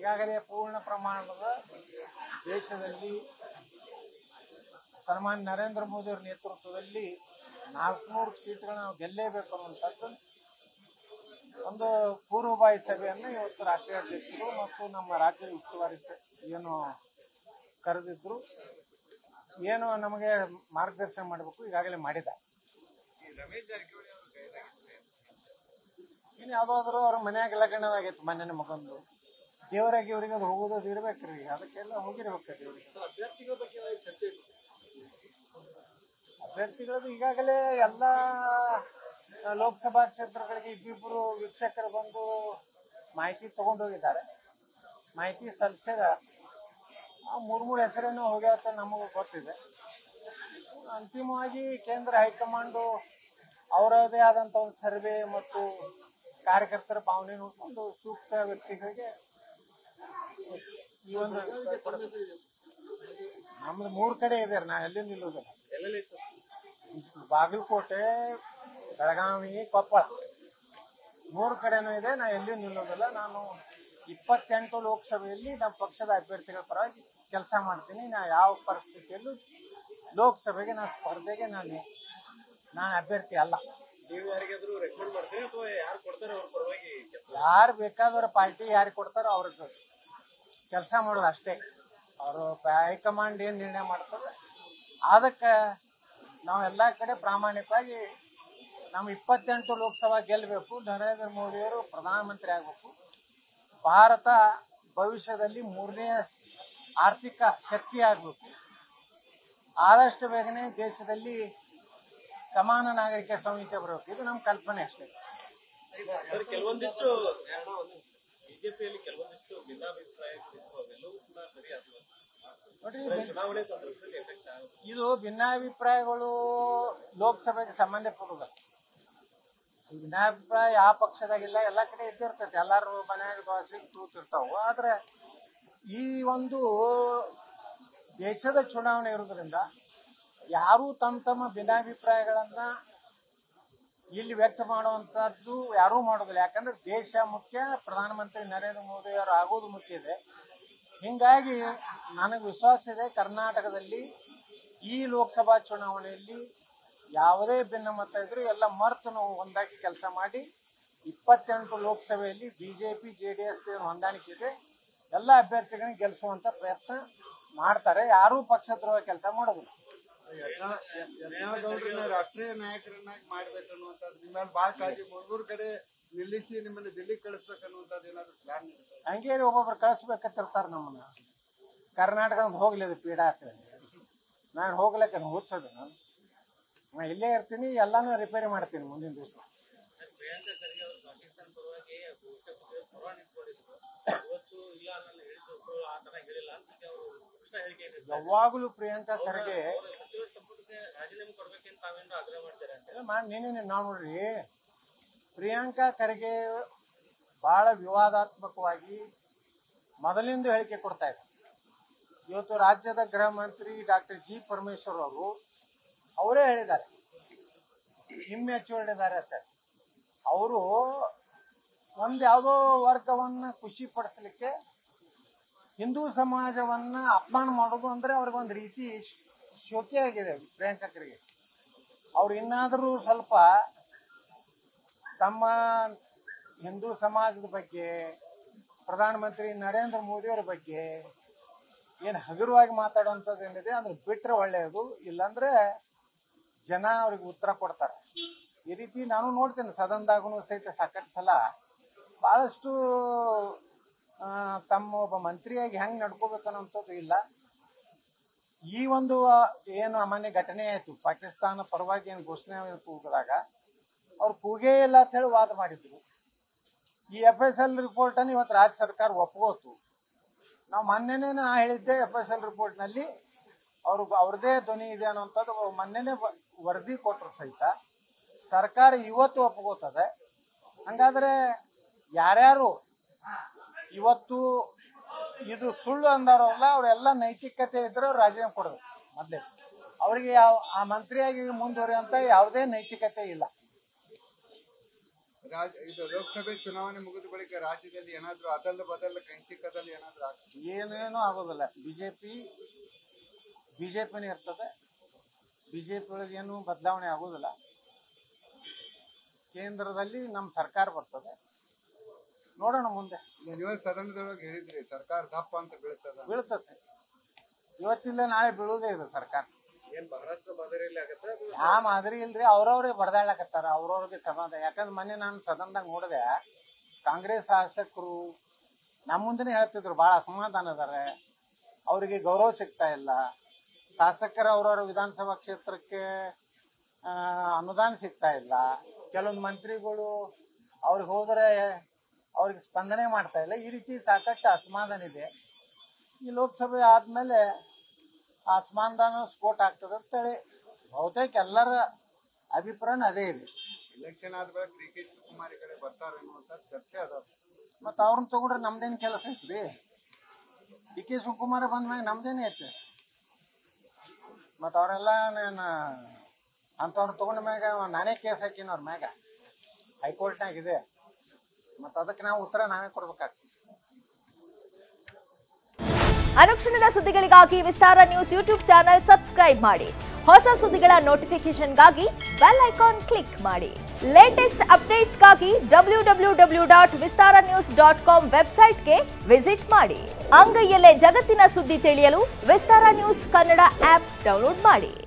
ಈಗಾಗಲೇ ಪೂರ್ಣ ಪ್ರಮಾಣದ ದೇಶದಲ್ಲಿ ಸನ್ಮಾನ್ಯ ನರೇಂದ್ರ ಮೋದಿ ಅವರ ನೇತೃತ್ವದಲ್ಲಿ ನಾಲ್ಕುನೂರು ಸೀಟ್ಗಳನ್ನ ನಾವು ಗೆಲ್ಲೇಬೇಕು ಅನ್ನುವಂಥದ್ದು ಒಂದು ಪೂರ್ವಭಾವಿ ಸಭೆಯನ್ನು ಇವತ್ತು ರಾಷ್ಟ್ರೀಯ ಅಧ್ಯಕ್ಷರು ಮತ್ತು ನಮ್ಮ ರಾಜ್ಯದ ಉಸ್ತುವಾರಿ ಸ- ಏನು ಕರೆದಿದ್ರು ಏನು ನಮಗೆ ಮಾರ್ಗದರ್ಶನ ಮಾಡಬೇಕು ಈಗಾಗಲೇ ಮಾಡಿದ ಇನ್ನು ಯಾವುದಾದ್ರು ಅವ್ರ ಮನ್ಯಾಗ ಲಗ್ನವಾಗೈತೆ ಮನೆಯ ಮಗಂದು ದೇವರಾಗಿ ಇವ್ರಿಗೆ ಅದು ಹೋಗೋದು ಅದು ಇರ್ಬೇಕ್ರಿ ಅದಕ್ಕೆಲ್ಲ ಹೋಗಿರ್ಬೇಕು ದೇವ್ರಿಗೆ ಅಭ್ಯರ್ಥಿಗಳದ್ದು ಈಗಾಗಲೇ ಎಲ್ಲ ಆ, ಲೋಕಸಭಾ ಕ್ಷೇತ್ರಗಳಿಗೆ ಇಬ್ಬಿಬ್ರು ವೀಕ್ಷಕರು ಬಂದು ಮಾಹಿತಿ ತಗೊಂಡು ಹೋಗಿದ್ದಾರೆ ಮಾಹಿತಿ ಸಲ್ಲಿಸ್ಯಾರ ಆ ಮೂರು ಮೂರು ಹೆಸರೇನೋ ಹೋಗ್ಯಾವ ನಮಗೂ ಗೊತ್ತಿದೆ ಅಂತಿಮವಾಗಿ ಕೇಂದ್ರ ಹೈಕಮಾಂಡು ಅವರದೇ ಆದಂಥ ಒಂದು ಸರ್ವೆ ಮತ್ತು ಕಾರ್ಯಕರ್ತರ ಭಾವನೆ ನೋಡಿಕೊಂಡು ಸೂಕ್ತ ವ್ಯಕ್ತಿಗಳಿಗೆ ಈ ಒಂದು ನಮ್ದು ಮೂರು ಕಡೆ ಇದೆ ನಾ ಎಲ್ಲಿ ನಿಲ್ಲೋದಿಲ್ಲ ಬಾಗಲಕೋಟೆ ಬೆಳಗಾವಿ ಕೊಪ್ಪಳ ಮೂರು ಕಡೆನೂ ಇದೆ ನಾ ಎಲ್ಲಿಯೂ ನಿಲ್ಲೋದಿಲ್ಲ ನಾನು ಇಪ್ಪತ್ತೆಂಟು ಲೋಕಸಭೆಯಲ್ಲಿ ನಮ್ಮ ಪಕ್ಷದ ಅಭ್ಯರ್ಥಿಗಳ ಪರವಾಗಿ ಕೆಲಸ ಮಾಡ್ತೀನಿ ನಾ ಯಾವ ಪರಿಸ್ಥಿತಿಯಲ್ಲೂ ಲೋಕಸಭೆಗೆ ನಾನು ಸ್ಪರ್ಧೆಗೆ ನಾನು ನಾನು ಅಭ್ಯರ್ಥಿ ಅಲ್ಲ ನೀವು ಯಾರಿಗಾದ್ರೂ ರೆಕಮೆಂಡ್ ಮಾಡ್ತೀರಾ ಅಥವಾ ಯಾರು ಕೊಡ್ತಾರೆ ಅವ್ರ ಪರವಾಗಿ ಯಾರು ಬೇಕಾದವ್ರ ಪಾರ್ಟಿ ಯಾರಿಗೆ ಕೊಡ್ತಾರೋ ಅವ್ರಿಗೆ ಕೆಲಸ ಮಾಡೋದು ಅಷ್ಟೇ ಅವರು ಹೈಕಮಾಂಡ್ ಏನು ನಿರ್ಣಯ ಮಾಡ್ತದೆ ಅದಕ್ಕೆ ನಾವು ಎಲ್ಲ ಕಡೆ ಪ್ರಾಮಾಣಿಕವಾಗಿ ನಮ್ಮ ಇಪ್ಪತ್ತೆಂಟು ಲೋಕಸಭಾ ಗೆಲ್ಲಬೇಕು ನರೇಂದ್ರ ಮೋದಿಯವರು ಪ್ರಧಾನಮಂತ್ರಿ ಆಗಬೇಕು ಭಾರತ ಭವಿಷ್ಯದಲ್ಲಿ ಮೂರನೇ ಆರ್ಥಿಕ ಶಕ್ತಿ ಆಗಬೇಕು ಆದಷ್ಟು ಬೇಗನೆ ದೇಶದಲ್ಲಿ ಸಮಾನ ನಾಗರಿಕ ಸಂಹಿತೆ ಬರಬೇಕು ಇದು ನಮ್ಮ ಕಲ್ಪನೆ ಅಷ್ಟೇ ಸರ್ ಕೆಲವೊಂದಿಷ್ಟು ಬಿಜೆಪಿಯಲ್ಲಿ ಕೆಲವೊಂದಿಷ್ಟು ಭಿನ್ನಾಭಿಪ್ರಾಯಗಳಿತ್ತು ಅವೆಲ್ಲವೂ ಕೂಡ ಸರಿ ಅಥವಾ ನೋಡ್ರಿ ಚುನಾವಣೆ ಸಂದರ್ಭದಲ್ಲಿ ಎಫೆಕ್ಟ್ ಆಗುತ್ತೆ ಇದು ಭಿನ್ನಾಭಿಪ್ರಾಯಗಳು ಲೋಕಸಭೆಗೆ ಸಂಬಂಧಪಡುವುದಿಲ್ಲ ಈ ಭಿನ್ನಾಭಿಪ್ರಾಯ ಯಾವ ಪಕ್ಷದಾಗಿಲ್ಲ ಎಲ್ಲ ಕಡೆ ಇದ್ದಿರ್ತೈತಿ ಎಲ್ಲಾರು ಮನ್ಯಾಗ ದೋಸೆ ತೂತಿರ್ತಾವ ಆದ್ರೆ ಈ ಒಂದು ದೇಶದ ಚುನಾವಣೆ ಇರೋದ್ರಿಂದ ಯಾರೂ ತಮ್ಮ ತಮ್ಮ ಭಿನ್ನಾಭಿಪ್ರಾಯಗಳನ್ನ ಇಲ್ಲಿ ವ್ಯಕ್ತ ಮಾಡುವಂತದ್ದು ಯಾರೂ ಮಾಡೋದಿಲ್ಲ ಯಾಕಂದ್ರೆ ದೇಶ ಮುಖ್ಯ ಪ್ರಧಾನಮಂತ್ರಿ ನರೇಂದ್ರ ಮೋದಿ ಅವರು ಆಗೋದು ಮುಖ್ಯ ಇದೆ ಹಿಂಗಾಗಿ ನನಗೆ ವಿಶ್ವಾಸ ಇದೆ ಕರ್ನಾಟಕದಲ್ಲಿ ಈ ಲೋಕಸಭಾ ಚುನಾವಣೆಯಲ್ಲಿ ಯಾವುದೇ ಭಿನ್ನಮತ ಇದ್ರೂ ಎಲ್ಲ ಮರೆತು ನಾವು ಒಂದಾಗಿ ಕೆಲಸ ಮಾಡಿ ಇಪ್ಪತ್ತೆಂಟು ಲೋಕಸಭೆಯಲ್ಲಿ ಬಿಜೆಪಿ ಜೆ ಡಿ ಎಸ್ ಹೊಂದಾಣಿಕೆ ಇದೆ ಎಲ್ಲ ಅಭ್ಯರ್ಥಿಗಳನ್ನ ಗೆಲ್ಲಿಸುವಂತ ಪ್ರಯತ್ನ ಮಾಡ್ತಾರೆ ಯಾರೂ ಪಕ್ಷದ್ರೋಹ ಕೆಲಸ ಮಾಡೋದಿಲ್ಲ ಯತ್ನಾಳಗೌಡ್ರನ್ನ ರಾಷ್ಟ್ರೀಯ ನಾಯಕರನ್ನಾಗಿ ಮಾಡ್ಬೇಕನ್ನುವಂಥದ್ದು ನಿಮ್ಮ ಮೇಲೆ ಭಾಳ ಕಾಳಜಿ ಮೂರ್ ಕಡೆ ನಿಲ್ಲಿಸಿ ನಿಮ್ಮನ್ನ ದಿಲ್ಲಿಗೆ ಕಳಿಸ್ಬೇಕನ್ನುವಂಥದ್ದು ಏನಾದ್ರು ಪ್ಲಾನ್ ಹಂಗೆ ರೀ ಒಬ್ಬೊಬ್ರು ಕಳಿಸ್ಬೇಕಂತಿರ್ತಾರ ನಮ್ಮನ್ನ ಕರ್ನಾಟಕದ ಹೋಗ್ಲಿ ಅದು ಪೀಡ ಅಂತ ಹೇಳಿ ನಾನು ಹೋಗ್ಲಕ್ಕ ಹುಚ್ಚದು ನಾನು ನಾ ಇಲ್ಲೇ ಇರ್ತೀನಿ ಎಲ್ಲಾನು ರಿಪೇರಿ ಮಾಡ್ತೀನಿ ಮುಂದಿನ ದಿವಸ ಪ್ರಿಯಾಂಕಾ ಖರ್ಗೆ ಅವರು ಪಾಕಿಸ್ತಾನ ಪರವಾಗಿ ಪರವಾಗಿ ನಿಂತ್ಕೊಂಡಿದ್ರು ಇವತ್ತು ಇಲ್ಲ ನನ್ನ ಹೇಳಿದ್ರು ಆ ತರ ಹೇಳಿಲ್ಲ ಅಂತ ಅವರು ಕೃಷ್ಣ ಹೇಳಿಕೆ ಇದೆ ಯಾವಾಗಲೂ ಪ್ರಿಯಾಂಕಾ ಖರ್ಗೆ ಅವರು ಸಚಿವ ಸಂಪುಟಕ್ಕೆ ರಾಜೀನಾಮೆ ಕೊಡ್ಬೇಕಂತ ತಾವೇನು ಆಗ್ರಹ ಮಾಡ್ತಾರೆ ಅಂತ ಇಲ್ಲ ಮಾಡಿ ನೀನೇ ನಾವು ನೋಡ್ರಿ ಪ್ರಿಯಾಂಕಾ ಖರ್ಗೆ ಬಹಳ ವಿವಾದಾತ್ಮಕವಾಗಿ ಮೊದಲಿಂದ ಹೇಳಿಕೆ ಕೊಡ್ತಾ ಇದ್ದಾರೆ ಇವತ್ತು ರಾಜ್ಯದ ಗೃಹ ಮಂತ್ರಿ ಡಾಕ್ಟರ್ ಜಿ ಪರಮೇಶ್ವರ್ ಅವರು ಅವರೇ ಹೇಳಿದ್ದಾರೆ ಹಿಮ್ಮೆಚ್ಚುಕೊಂಡಿದ್ದಾರೆ ಅಂತ ಅವರು ಒಂದ್ ಯಾವುದೋ ವರ್ಗವನ್ನ ಖುಷಿ ಪಡಿಸ್ಲಿಕ್ಕೆ ಹಿಂದೂ ಸಮಾಜವನ್ನ ಅಪಮಾನ ಮಾಡೋದು ಅಂದ್ರೆ ಅವ್ರಿಗೆ ಒಂದು ರೀತಿ ಶ್- ಶೋಕಿ ಆಗಿದೆ ಪ್ರಿಯಾಂಕಾ ಖರ್ಗೆ ಅವ್ರು ಇನ್ನಾದರೂ ಸ್ವಲ್ಪ ತಮ್ಮ ಹಿಂದೂ ಸಮಾಜದ ಬಗ್ಗೆ ಪ್ರಧಾನಮಂತ್ರಿ ನರೇಂದ್ರ ಮೋದಿಯವರ ಬಗ್ಗೆ ಏನು ಹಗುರವಾಗಿ ಮಾತಾಡುವಂಥದ್ದು ಏನಿದೆ ಅಂದ್ರೆ ಬಿಟ್ರೆ ಒಳ್ಳೆಯದು ಇಲ್ಲಾಂದ್ರೆ ಜನ ಅವ್ರಿಗೆ ಉತ್ತರ ಕೊಡ್ತಾರೆ ಈ ರೀತಿ ನಾನು ನೋಡ್ತೇನೆ ಸದನದಾಗೂ ಸಹಿತ ಸಾಕಷ್ಟು ಸಲ ಬಹಳಷ್ಟು ಆ, ತಮ್ಮ ಒಬ್ಬ ಮಂತ್ರಿಯಾಗಿ ಹೆಂಗ್ ನಡ್ಕೋಬೇಕು ಅನ್ನೋಂಥದ್ದು ಇಲ್ಲ ಈ ಒಂದು ಆ, ಏನು ಅಮಾನ್ಯ ಘಟನೆ ಆಯ್ತು ಪಾಕಿಸ್ತಾನ ಪರವಾಗಿ ಏನು ಘೋಷಣೆ ಕೂಗಿದಾಗ ಅವ್ರು ಕೂಗೇ ಇಲ್ಲ ಅಂತ ಹೇಳಿ ವಾದ ಮಾಡಿದ್ರು ಈ ಎಫ್ ಎಸ್ ಎಲ್ ರಿಪೋರ್ಟ್ ಅನ್ನು ಇವತ್ತು ರಾಜ್ಯ ಸರ್ಕಾರ ಒಪ್ಕೋತು ನಾವು ಮೊನ್ನೆನೇ ನಾ ಹೇಳಿದ್ದೆ ಎಫ್ ಎಸ್ ಎಲ್ ರಿಪೋರ್ಟ್ ನಲ್ಲಿ ಅವ್ರು ಅವ್ರದೇ ಧ್ವನಿ ಇದೆ ಅನ್ನೋಂಥದ್ದು ಮೊನ್ನೆನೆ ವ- ವರದಿ ಕೊಟ್ಟರು ಸಹಿತ ಸರ್ಕಾರ ಇವತ್ತು ಒಪ್ಕೋತದೆ ಹಂಗಾದ್ರೆ ಯಾರ್ಯಾರು ಇವತ್ತು ಇದು ಸುಳ್ಳು ಅಂದಾರಲ್ಲ ಅವರೆಲ್ಲ ನೈತಿಕತೆ ಇದ್ರೆ ಅವ್ರು ರಾಜೀನಾಮೆ ಕೊಡಬೇಕು ಮೊದ್ಲೇ ಅವರಿಗೆ ಯಾವ ಆ ಮಂತ್ರಿಯಾಗಿ ಮುಂದುವರಿಯುವಂತ ಯಾವುದೇ ನೈತಿಕತೆ ಇಲ್ಲ ರಾಜ್ ಇದು ಲೋಕಸಭೆ ಚುನಾವಣೆ ಮುಗಿದ ಬಳಿಕ ರಾಜ್ಯದಲ್ಲಿ ಏನಾದ್ರು ಅದಲ್ಲ ಬದಲ್ಲ ಕೈಸಿ ಕದಲ್ ಏನಾದ್ರು ಆಗ್ತದೆ ಏನೇನೂ ಆಗೋದಿಲ್ಲ ಬಿಜೆಪಿ ಬಿಜೆಪಿನೇ ಇರ್ತದೆ ಬಿಜೆಪಿ ಒಳಗೆ ಏನು ಬದಲಾವಣೆ ಆಗೋದಿಲ್ಲ ಕೇಂದ್ರದಲ್ಲಿ ನಮ್ಮ ಸರ್ಕಾರ ಬರ್ತದೆ ನೋಡೋಣ ಮುಂದೆ ಈಗ ನೀವೇ ಸದನದೊಳಗೆ ಹೇಳಿದ್ರಿ ಸರ್ಕಾರ ದಪ್ಪ ಅಂತ ಬೀಳ್ತದ ಬೀಳ್ತತೆ ಇವತ್ತಿಲ್ಲ ನಾಳೆ ಬೀಳುವುದೇ ಇದು ಸರ್ಕಾರ ಏನ್ ಮಹಾರಾಷ್ಟ್ರ ಮಾದರಿಯಲ್ಲಿ ಆಗತ್ತೆ ಅದು ಆ ಮಾದರಿ ಇಲ್ರಿ ಅವ್ರವ್ರೇ ಬಡ್ದಾಡ್ಲಕತ್ತಾರ ಅವ್ರವ್ರಿಗೆ ಸಮಾಧಾನ ಯಾಕಂದ್ರೆ ಮೊನ್ನೆ ನಾನು ಸದನದಾಗ ನೋಡಿದೆ ಕಾಂಗ್ರೆಸ್ ಶಾಸಕರು ನಮ್ಮ ಮುಂದೆನೆ ಹೇಳ್ತಿದ್ರು ಭಾಳ ಅಸಮಾಧಾನ ಅದಾರೆ ಅವರಿಗೆ ಗೌರವ ಸಿಗ್ತಾ ಇಲ್ಲ ಶಾಸಕರ ಅವ್ರವ್ರ ವಿಧಾನಸಭಾ ಕ್ಷೇತ್ರಕ್ಕೆ ಆ, ಅನುದಾನ ಸಿಗ್ತಾ ಇಲ್ಲ ಕೆಲವೊಂದು ಮಂತ್ರಿಗಳು ಅವ್ರಿಗೆ ಹೋದರೆ ಅವ್ರಿಗೆ ಸ್ಪಂದನೆ ಮಾಡ್ತಾ ಇಲ್ಲ ಈ ರೀತಿ ಸಾಕಷ್ಟು ಅಸಮಾಧಾನ ಇದೆ ಈ ಲೋಕಸಭೆ ಆದ್ಮೇಲೆ ಆ ಅಸಮಾಧಾನ ಸ್ಫೋಟ ಆಗ್ತದೆ ಅಂತೇಳಿ ಬಹುತೇಕ ಎಲ್ಲರ ಅಭಿಪ್ರಾಯನೂ ಅದೇ ಇದೆ ಎಲೆಕ್ಷನ್ ಆದ ಬಳಿಕ ಡಿ ಕೆ ಶಿವಕುಮಾರ್ ಈ ಕಡೆ ಬರ್ತಾರೆ ಅನ್ನುವಂತ ಚರ್ಚೆ ಅದ ಮತ್ತು ಅವ್ರನ್ನ ತಗೊಂಡ್ರೆ ನಮ್ದೇನು ಕೆಲಸ ಐತ್ರಿ ಡಿ ಕೆ ಶಿವಕುಮಾರ ಬಂದ ಮ್ಯಾಗ ನಮ್ದೇನೇ ಐತೆ ಮತ್ತು ಅವರೆಲ್ಲ ನಾನು ಅಂಥವ್ರನ್ನ ತಗೊಂಡ ಮ್ಯಾಗ ನಾನೇ ಕೇಸ್ ಹಾಕಿನ ಅವ್ರ ಮ್ಯಾಗ ಹೈಕೋರ್ಟ್ನಾಗ ಇದೆ ಮತ್ತು ಅದಕ್ಕೆ ನಾವು ಉತ್ತರ ನಾವೇ ಕೊಡ್ಬೇಕಾಗ್ತದೆ ಅನುಕ್ಷಣದ ಸುದ್ದಿಗಳಿಗಾಗಿ Vistara news YouTube channel subscribe ಮಾಡಿ ಹೊಸ ಸುದ್ದಿಗಳ ನೋಟಿಫಿಕೇಶನ್ಗಾಗಿ ಬೆಲ್ ಐಕಾನ್ ಕ್ಲಿಕ್ ಮಾಡಿ ಲೇಟೆಸ್ಟ್ ಅಪ್ಡೇಟ್ಸ್ಗಾಗಿ W W W dot Vistara news dot com ವೆಬ್ಸೈಟ್ಗೆ ವಿಸಿಟ್ ಮಾಡಿ ಅಂಗೈಯಲ್ಲೇ ಜಗತ್ತಿನ ಸುದ್ದಿ ತಿಳಿಯಲು Vistara news Kannada app download ಮಾಡಿ